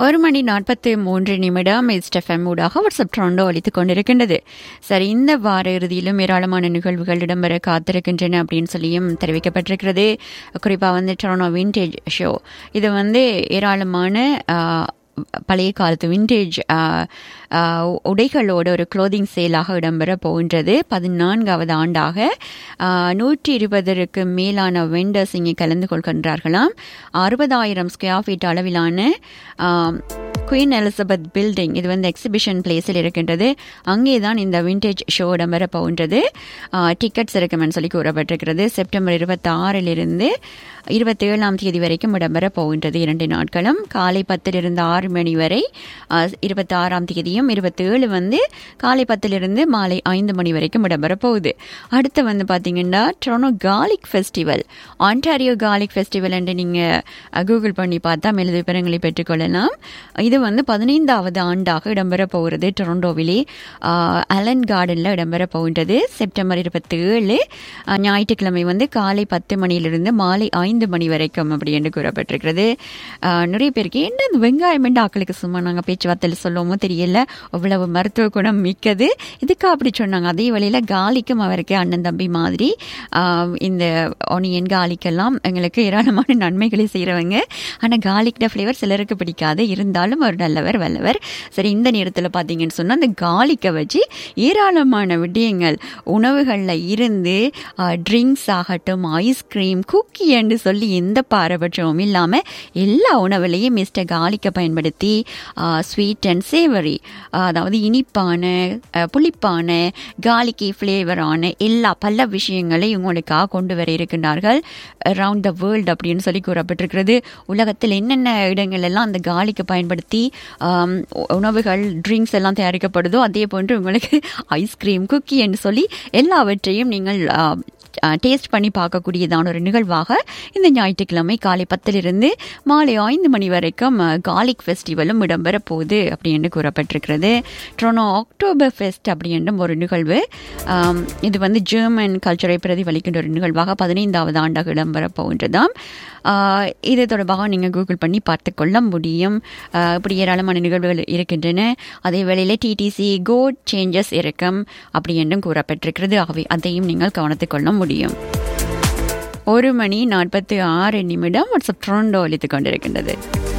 ஒரு மணி நாற்பத்தி மூன்று நிமிடம் எஸ்டெஃப்எம் ஊடாக வாட்ஸ்அப் ட்ரோண்டோ அளித்துக் கொண்டிருக்கின்றது சரி இந்த வார இறுதியிலும் ஏராளமான நிகழ்வுகள் இடம்பெற காத்திருக்கின்றன அப்படின்னு சொல்லியும் தெரிவிக்கப்பட்டிருக்கிறது குறிப்பாக வந்து ட்ரோனோ விண்டேஜ் ஷோ இது வந்து ஏராளமான ஆ, பழைய காலத்து விண்டேஜ் உடைகளோட ஒரு க்ளோதிங் சேலாக இடம்பெற போகின்றது பதினான்காவது ஆண்டாக ஆ, நூற்றி இருபதற்கு மேலான வெண்டர்ஸ் இங்கே கலந்து கொள்கின்றார்களாம் அறுபதாயிரம் ஸ்கொயர் ஃபீட் அளவிலான ஆ, குயின் எலிசபெத் பில்டிங் இது வந்து எக்ஸிபிஷன் பிளேஸில் இருக்கின்றது அங்கே தான் இந்த விண்டேஜ் ஷோ இடம்பெற போகின்றது டிக்கெட்ஸ் இருக்குமென்னு சொல்லி கூறப்பட்டிருக்கிறது செப்டம்பர் இருபத்தி ஆறிலிருந்து இருபத்தி ஏழாம் தேதி வரைக்கும் இடம்பெற போகின்றது இரண்டு நாட்களும் காலை பத்திலிருந்து ஆறு மணி வரை இருபத்தி ஆறாம் தேதியும் இருபத்தி ஏழு வந்து காலை பத்திலிருந்து மாலை ஐந்து மணி வரைக்கும் இடம்பெற போகுது அடுத்து வந்து பார்த்தீங்கன்னா Toronto Gaelic festival Ontario Gaelic festival என்று நீங்கள் கூகுள் பண்ணி பார்த்தா மேலது விவரங்களை பெற்றுக்கொள்ளலாம் இது வந்து பதினைந்தாவது ஆண்டாக இடம்பெற போகிறது டொரண்டோவிலே ஆஹ், அலன் கார்டனில் இடம்பெற போகின்றது செப்டம்பர் இருபத்தி ஏழு ஆஹ், ஞாயிற்றுக்கிழமை வந்து காலை பத்து மணியிலிருந்து மாலை ஐந்து மணி வரைக்கும் அப்படி என்று கூறப்பட்டிருக்கிறது ஆஹ், நிறைய பேருக்கு என்ன இந்த வெங்காயம் என்று ஆக்களுக்கு சும்மா நாங்கள் பேச்சுவார்த்தையில் சொல்லுவோமோ தெரியல அவ்வளவு மருத்துவ குணம் மிக்கது இதுக்கு அப்படி சொன்னாங்க அதே வழியில் காலிக்கும் அவருக்கு அண்ணன் தம்பி மாதிரி ஆஹ், இந்த ஒனியன் காலிக்கெல்லாம் எங்களுக்கு ஏராளமான நன்மைகளை செய்கிறவங்க ஆனால் காலிக்ட ஃப்ளேவர் சிலருக்கு பிடிக்காது இருந்தாலும் ஒரு நல்லவர் வல்லவர் சரி இந்த நேரத்தில் பார்த்தீங்கன்னு சொன்னால் அந்த காலிக்கை வச்சு ஏராளமான விடயங்கள் உணவுகளில் இருந்து ட்ரிங்க்ஸ் ஆகட்டும் ஐஸ்கிரீம் குக்கி என்று சொல்லி எந்த பாரபட்சமும் இல்லாமல் எல்லா உணவுலையும் மிஸ்டர் காலிக்கை பயன்படுத்தி ஸ்வீட் அண்ட் சேவரி அதாவது இனிப்பான ஆஹ், புளிப்பான காலிக்கி ஃப்ளேவரான எல்லா பல விஷயங்களை உங்களுக்காக கொண்டு வர இருக்கின்றார்கள் அரவுண்ட் த வேர்ல்டு அப்படின்னு சொல்லி கூறப்பட்டிருக்கிறது உலகத்தில் என்னென்ன இடங்கள் எல்லாம் அந்த காலிக்கு பயன்படுத்தி ஆம், உ- உணவுகள் ட்ரிங்க்ஸ் எல்லாம் தயாரிக்கப்படுதோ அதே போன்று உங்களுக்கு ஐஸ்கிரீம் குக்கி என்று சொல்லி எல்லாவற்றையும் நீங்கள் டேஸ்ட் பண்ணி பார்க்கக்கூடியதான ஒரு நிகழ்வாக இந்த ஞாயிற்றுக்கிழமை காலை பத்திலிருந்து மாலை ஐந்து மணி வரைக்கும் காலிக் ஃபெஸ்டிவலும் இடம்பெற போகுது அப்படின்னு கூறப்பட்டிருக்கிறது ட்ரோனோ அக்டோபர் ஃபெஸ்ட் அப்படின்ற ஒரு நிகழ்வு ஆம், இது வந்து ஜெர்மன் கல்ச்சரை பிரதிபலிக்கின்ற ஒரு நிகழ்வாக பதினைந்தாவது ஆண்டாக இடம்பெற போகின்றதாம் ஆஹ், இது தொடர்பாக நீங்கள் கூகுள் பண்ணி பார்த்து கொள்ள முடியும் ஆஹ், இப்படி ஏராளமான நிகழ்வுகள் இருக்கின்றன அதே வேளையில் டிடிசி கோட் சேஞ்சஸ் இருக்கும் அப்படி என்றும் கூறப்பட்டிருக்கிறது ஆகவே அதையும் நீங்கள் கவனித்துக் கொள்ள முடியும் ஒரு மணி நாற்பத்தி ஆறு நிமிடம் வாட்ஸ்அப் ட்ரோண்டோ அளித்துக் கொண்டிருக்கின்றது